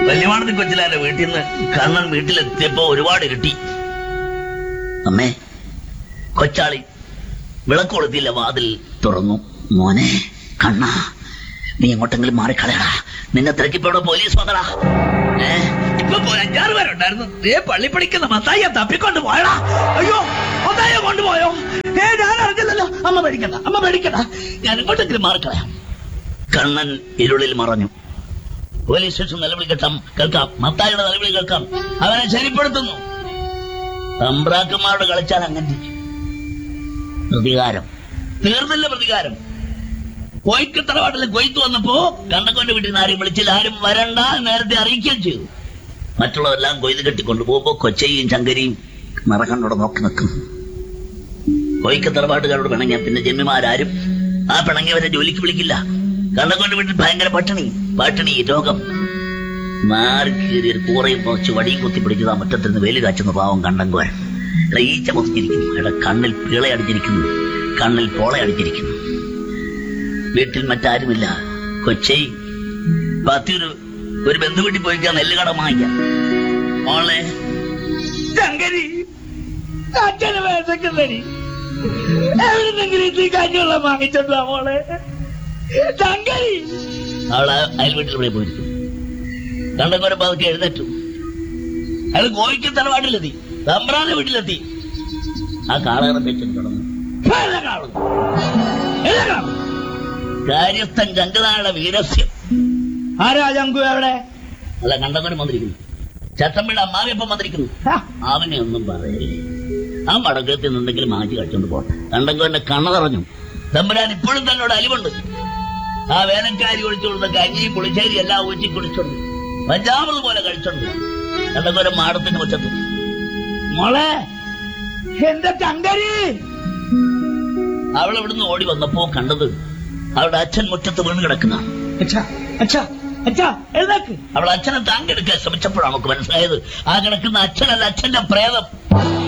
വല്യമാണത്തി കൊച്ചിലാന്റെ വീട്ടിൽ നിന്ന് കണ്ണൻ വീട്ടിലെത്തിയപ്പോ ഒരുപാട് ഇരുട്ടി അമ്മേ കൊച്ചാളി വിളക്ക് കൊളുത്തിയില്ല വാതിൽ തുറന്നു മോനെ കണ്ണ നീ എങ്ങോട്ടെങ്കിലും മാറിക്കളയടാ നിന്നെ തിരക്കിപ്പോ ഇവിടെ പോലീസ് വന്നടാ ഏ ഇപ്പൊ പോയി അഞ്ചാറ് പേരുണ്ടായിരുന്നു ഏ പള്ളി പഠിക്കുന്ന മത്തായിയെ തപ്പിക്കൊണ്ട് പോയടാ അയ്യോ മത്തായിയെ കൊണ്ടുപോയോ ഏ ഞാൻ അറിഞ്ഞില്ലല്ലോ അമ്മ പേടിക്കണ്ട അമ്മ പേടിക്കണ്ട ഞാൻ ഇങ്ങോട്ടെങ്കിലും മാറിക്കളയാം കണ്ണൻ ഇരുളിൽ മറഞ്ഞു പോലീസ് സ്റ്റേഷൻ നിലവിളി കേൾക്കാം കേൾക്കാം മത്തായിയുടെ നിലവിളി കേൾക്കാം അവനെ ശരിപ്പെടുത്തുന്നു തമ്പ്രാക്കന്മാരോട് കളിച്ചാൽ അങ്ങനെ പ്രതികാരം തീർന്നില്ല പ്രതികാരം കൊയ്ക്ക് തറവാട്ടിൽ കൊയ്ത്ത് വന്നപ്പോ കണ്ണക്കോന്റെ വീട്ടിൽ നിന്ന് ആരെയും വിളിച്ചില്ല ആരും വരണ്ട എന്ന് നേരത്തെ അറിയിക്കുകയും ചെയ്തു മറ്റുള്ളതെല്ലാം കൊയ്ത് കെട്ടിക്കൊണ്ടു പോകുമ്പോ കൊച്ചയും ചങ്കരിയും നിറകണ്ണോട് നോക്കി നിൽക്കും കൊയ്ക്ക് തറവാട്ടുകാരോട് പിണങ്ങിയ പിന്നെ ജന്മിമാരാരും ആ പിണങ്ങിയവരെ ജോലിക്ക് വിളിക്കില്ല കണ്ണക്കോന്റെ വീട്ടിൽ ഭയങ്കര പട്ടിണി പട്ടിണി രോഗം മാറിക്കീറിയ ഒരു കൂറയും കുറച്ച് വടിയും കുത്തി പിടിച്ചതാ മുറ്റത്തിരുന്ന് വേലി കാച്ചുന്ന പാവം കണ്ടങ്കോൻ ഇവിടെ ഈച്ച മുതിച്ചിരിക്കുന്നു ഇവിടെ കണ്ണിൽ പിളയടിച്ചിരിക്കുന്നു കണ്ണിൽ പോളയടിച്ചിരിക്കുന്നു വീട്ടിൽ മറ്റാരുമില്ല കൊച്ചി പത്തിയൊരു ഒരു ബന്ധു വീട്ടിൽ പോയിക്കാൻ നെല്ല് കട വാങ്ങിക്കാം മോളെ ചങ്കരി അച്ഛന് വേദക്കുന്നടി എവിടുന്നെങ്കിലും ഇത് കഞ്ഞുള്ള വാങ്ങിച്ചോണ്ടാ മോളെ ചങ്കരി അവള് അയൽ വീട്ടിൽ ഇവിടെ പോയിരിക്കും കണ്ടങ്കോരെ പതുക്കെ എഴുന്നേറ്റു അയാൾ കോഴിക്ക് തറവാട്ടിലെത്തി തമ്പ്രാന്റെ വീട്ടിലെത്തി ആ കാളകറ വെച്ചിട്ട് കിടന്നു എല്ലാം കാണും എല്ലാം കാണും കാര്യസ്ഥൻ ചങ്കനായുടെ വീരസ്യം ആരാ ചങ്കു എവിടെ അല്ല കണ്ടങ്കോരം വന്നിരിക്കുന്നു ചത്തമ്മയുടെ അമ്മാവിയപ്പം വന്നിരിക്കുന്നു ഹാ, അവനെ ഒന്നും പറയല്ലേ ആ മടക്കത്തിൽ നിന്നെങ്കിലും മാറ്റി കഴിച്ചോണ്ട് പോട്ടെ കണ്ടങ്കോന്റെ കണ്ണ നിറഞ്ഞു തമ്പുരാൻ ഇപ്പോഴും തന്നോട് അലിവുണ്ട് ആ വേനൽക്കാരി ഒഴിച്ചുകൊടുത്ത കഞ്ഞിയും പുളിശ്ശേരി എല്ലാം ഊച്ചി കുടിച്ചോണ്ട് പഞ്ചാമത് പോലെ കഴിച്ചോണ്ട് കണ്ടങ്കോരം മാടത്തിന്റെ മുറ്റത്ത് മോളെ എന്റെ ചങ്കരി അവൾ ഇവിടുന്ന് ഓടി വന്നപ്പോ കണ്ടത് അവളുടെ അച്ഛൻ മുറ്റത്ത് വീണ് കിടക്കുന്ന അച്ഛാ അച്ഛാ അച്ഛാ എഴുന്നേക്ക് അവൾ അച്ഛനെ താങ്കെടുക്കാൻ ശ്രമിച്ചപ്പോഴാണ് നമുക്ക് മനസ്സിലായത് ആ കിടക്കുന്ന അച്ഛനല്ല അച്ഛന്റെ പ്രേതം